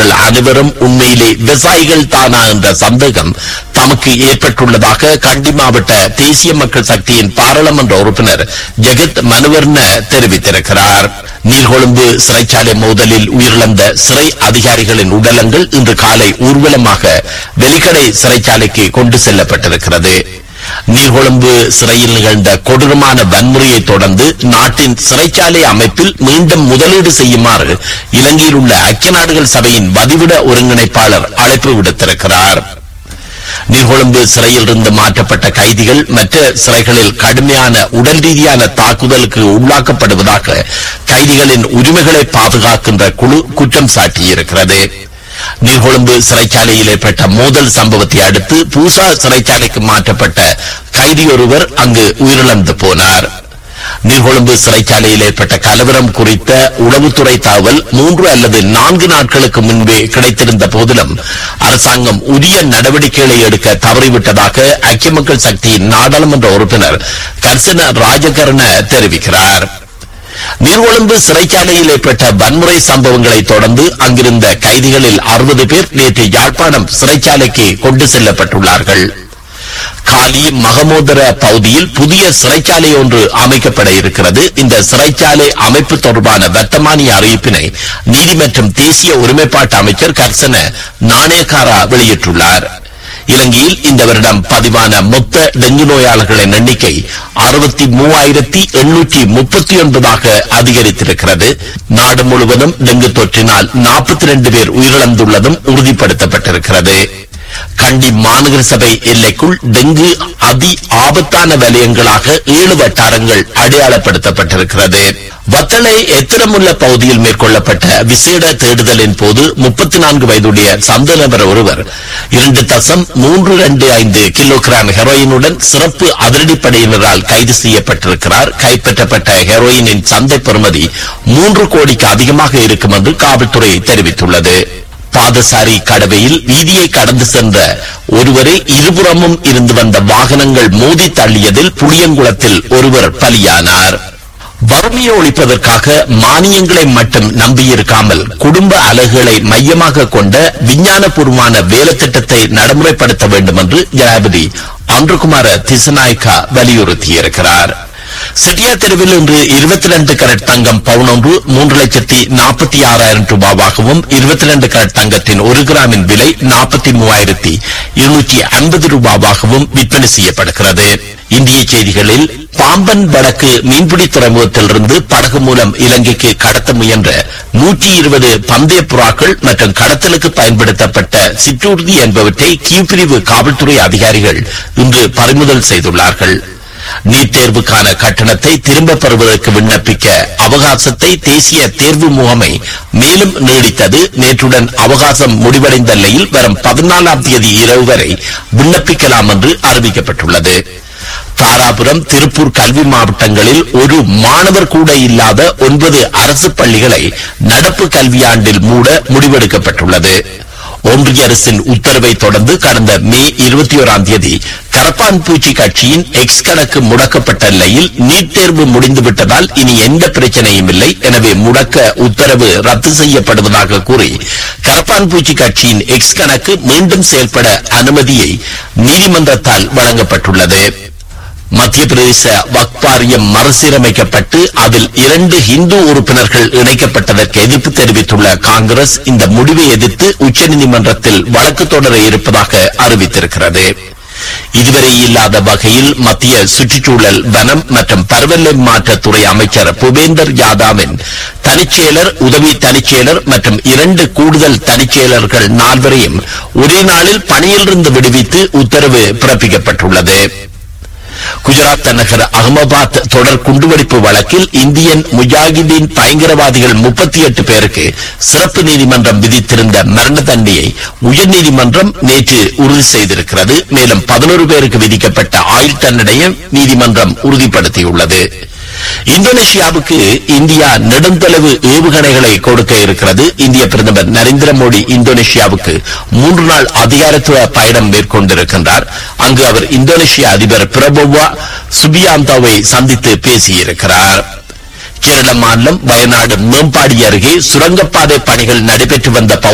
அவர்கள் அனைவரும் உண்மையிலே விவசாயிகள் தானா என்ற சந்தேகம் தமக்கு ஏற்பட்டுள்ளதாக கண்டி மாவட்ட தேசிய மக்கள் சக்தியின் பாராளுமன்ற உறுப்பினர் ஜெகத் மனுவர்ண தெரிவித்திருக்கிறார் நீர்கொழும்பு சிறைச்சாலை மோதலில் உயிரிழந்த சிறை அதிகாரிகளின் உடலங்கள் இன்று காலை ஊர்வலமாக வெலிக்கடை சிறைச்சாலைக்கு கொண்டு செல்லப்பட்டிருக்கிறது நீர்கொழும்பு சிறையில் நிகழ்ந்த கொடூரமான வன்முறையை தொடர்ந்து நாட்டின் சிறைச்சாலை அமைப்பில் மீண்டும் முதலீடு செய்யுமாறு இலங்கையில் உள்ள ஐக்கிய நாடுகள் சபையின் வதிவிட ஒருங்கிணைப்பாளர் அழைப்பு விடுத்திருக்கிறார் நீர்கொழும்பு சிறையில் இருந்து மாற்றப்பட்ட கைதிகள் மற்ற சிறைகளில் கடுமையான உடல் ரீதியான தாக்குதலுக்கு உள்ளாக்கப்படுவதாக கைதிகளின் உரிமைகளை பாதுகாக்கின்ற குழு குற்றம் சாட்டியிருக்கிறது நீர்கொழும்பு சிறைச்சாலையில் ஏற்பட்ட மோதல் சம்பவத்தை அடுத்து பூசா சிறைச்சாலைக்கு மாற்றப்பட்ட கைதி ஒருவர் அங்கு உயிரிழந்து போனார் நீர்கொழும்பு சிறைச்சாலையில் ஏற்பட்ட கலவரம் குறித்த உளவுத்துறை தகவல் மூன்று அல்லது நான்கு நாட்களுக்கு முன்பே கிடைத்திருந்த போதிலும் அரசாங்கம் உரிய நடவடிக்கைகளை எடுக்க தவறிவிட்டதாக ஐக்கிய மக்கள் சக்தியின் நாடாளுமன்ற உறுப்பினர் கர்சன ராஜகர்ண தெரிவிக்கிறார் நீர்கொழும்பு சிறைச்சாலையில் ஏற்பட்ட வன்முறை சம்பவங்களை தொடர்ந்து அங்கிருந்த கைதிகளில் அறுபது பேர் நேற்று யாழ்ப்பாணம் சிறைச்சாலைக்கு கொண்டு செல்லப்பட்டுள்ளார்கள் காலி மகமோதர பகுதியில் புதிய சிறைச்சாலை ஒன்று அமைக்கப்பட இருக்கிறது இந்த சிறைச்சாலை அமைப்பு தொடர்பான வர்த்தமானி அறிவிப்பினை நீதி மற்றும் தேசிய ஒருமைப்பாட்டு அமைச்சர் கர்சன நாணயக்காரா வெளியிட்டுள்ளார் இலங்கையில் இந்த வருடம் பதிவான மொத்த டெங்கு நோயாளர்களின் எண்ணிக்கை அறுபத்தி மூவாயிரத்தி எண்ணூற்றி முப்பத்தி ஒன்பதாக அதிகரித்திருக்கிறது நாடு முழுவதும் டெங்கு தொற்றினால் நாற்பத்தி ரெண்டு பேர் உயிரிழந்துள்ளதும் உறுதிப்படுத்தப்பட்டிருக்கிறது கண்டி மாநகர சபை எல்லைக்குள் டெங்கு அதி ஆபத்தான வலயங்களாக ஏழு வட்டாரங்கள் அடையாளப்படுத்தப்பட்டிருக்கிறது வத்தளை எத்திரமுள்ள பகுதியில் மேற்கொள்ளப்பட்ட விசேட தேடுதலின் போது முப்பத்தி நான்கு வயதுடைய சந்த நபர் ஒருவர் இரண்டு தசம் மூன்று இரண்டு ஐந்து கிலோகிராம் ஹெரோயினுடன் சிறப்பு அதிரடிப்படையினரால் கைது செய்யப்பட்டிருக்கிறார் கைப்பற்றப்பட்ட ஹெரோயினின் சந்தை பெறுமதி மூன்று கோடிக்கு அதிகமாக இருக்கும் என்று காவல்துறை தெரிவித்துள்ளது பாதசாரி கடவையில் வீதியை கடந்து சென்ற ஒருவரை இருபுறமும் இருந்து வந்த வாகனங்கள் மோதி தள்ளியதில் புளியங்குளத்தில் ஒருவர் பலியானார் வறுமையை ஒழிப்பதற்காக மானியங்களை மட்டும் நம்பியிருக்காமல் குடும்ப அலகுகளை மையமாக கொண்ட விஞ்ஞானபூர்வமான வேலைத்திட்டத்தை நடைமுறைப்படுத்த வேண்டும் என்று ஜனாதிபதி அன்றுகுமார திசநாயக்கா வலியுறுத்தியிருக்கிறார் சிட்டியா தெருவில் இன்று இருபத்தி ரெண்டு கரட் தங்கம் பவுன் ஒன்று மூன்று லட்சத்தி நாற்பத்தி ஆறாயிரம் ரூபாவாகவும் இருபத்தி ரெண்டு கரட் தங்கத்தின் ஒரு கிராமின் விலை நாற்பத்தி மூவாயிரத்தி இருநூற்றி ஐம்பது ரூபாவாகவும் விற்பனை செய்யப்படுகிறது இந்திய செய்திகளில் பாம்பன் வடக்கு மீன்பிடி துறைமுகத்திலிருந்து படகு மூலம் இலங்கைக்கு கடத்த முயன்ற நூற்றி இருபது பந்தய புறாக்கள் மற்றும் கடத்தலுக்கு பயன்படுத்தப்பட்ட சிற்றூர்தி என்பவற்றை கீவ் பிரிவு காவல்துறை அதிகாரிகள் இன்று பறிமுதல் செய்துள்ளார்கள் நீட் தேர்வுக்கான கட்டணத்தை திரும்ப பெறுவதற்கு விண்ணப்பிக்க அவகாசத்தை தேசிய தேர்வு முகமை மேலும் நீடித்தது நேற்றுடன் அவகாசம் முடிவடைந்த நிலையில் வரும் பதினாலாம் தேதி இரவு வரை விண்ணப்பிக்கலாம் என்று அறிவிக்கப்பட்டுள்ளது தாராபுரம் திருப்பூர் கல்வி மாவட்டங்களில் ஒரு மாணவர் கூட இல்லாத ஒன்பது அரசு பள்ளிகளை நடப்பு கல்வியாண்டில் மூட முடிவெடுக்கப்பட்டுள்ளது ஒன்றிய அரசின் உத்தரவை தொடர்ந்து கடந்த மே இருபத்தி ஓராம் தேதி கரப்பான் பூச்சி கட்சியின் எக்ஸ் கணக்கு முடக்கப்பட்ட நிலையில் நீட் தேர்வு முடிந்துவிட்டதால் இனி எந்த பிரச்சனையும் இல்லை எனவே முடக்க உத்தரவு ரத்து செய்யப்படுவதாக கூறி கரப்பான் பூச்சி கட்சியின் எக்ஸ் கணக்கு மீண்டும் செயல்பட அனுமதியை நீதிமன்றத்தால் வழங்கப்பட்டுள்ளது மத்திய பிரதேச வக்ஃப் வாரியம் மறுசீரமைக்கப்பட்டு அதில் இரண்டு இந்து உறுப்பினர்கள் இணைக்கப்பட்டதற்கு எதிர்ப்பு தெரிவித்துள்ள காங்கிரஸ் இந்த முடிவை எதிர்த்து உச்சநீதிமன்றத்தில் வழக்கு தொடர இருப்பதாக அறிவித்திருக்கிறது இதுவரை இல்லாத வகையில் மத்திய சுற்றுச்சூழல் வனம் மற்றும் பருவநிலை மாற்றத்துறை அமைச்சர் புபேந்தர் யாதவின் தனிச்செயலர் உதவி தனிச்செயலர் மற்றும் இரண்டு கூடுதல் தனிச்செயலர்கள் நால்வரையும் ஒரே நாளில் பணியிலிருந்து விடுவித்து உத்தரவு பிறப்பிக்கப்பட்டுள்ளது குஜராத் தலைநகர் அகமதாபாத் தொடர் குண்டுவெடிப்பு வழக்கில் இந்தியன் முஜாகிதீன் பயங்கரவாதிகள் முப்பத்தி எட்டு பேருக்கு சிறப்பு நீதிமன்றம் விதித்திருந்த மரண தண்டனையை உயர்நீதிமன்றம் நேற்று உறுதி செய்திருக்கிறது மேலும் பதினோரு பேருக்கு விதிக்கப்பட்ட ஆயுள் தண்டனையை நீதிமன்றம் உறுதிப்படுத்தியுள்ளது இந்தோனேஷியாவுக்கு இந்தியா நெடுந்தொலைவு ஏவுகணைகளை கொடுக்க இருக்கிறது இந்திய பிரதமர் நரேந்திர மோடி இந்தோனேஷியாவுக்கு மூன்று நாள் அதிகாரத்துவ பயணம் மேற்கொண்டிருக்கின்றார் அங்கு அவர் இந்தோனேஷிய அதிபர் பிரபோவா சுபியாந்தாவை சந்தித்து பேசியிருக்கிறார் கேரள மாநிலம் வயநாடு மேம்பாடி அருகே சுரங்கப்பாதை பணிகள் நடைபெற்று வந்த பகுதி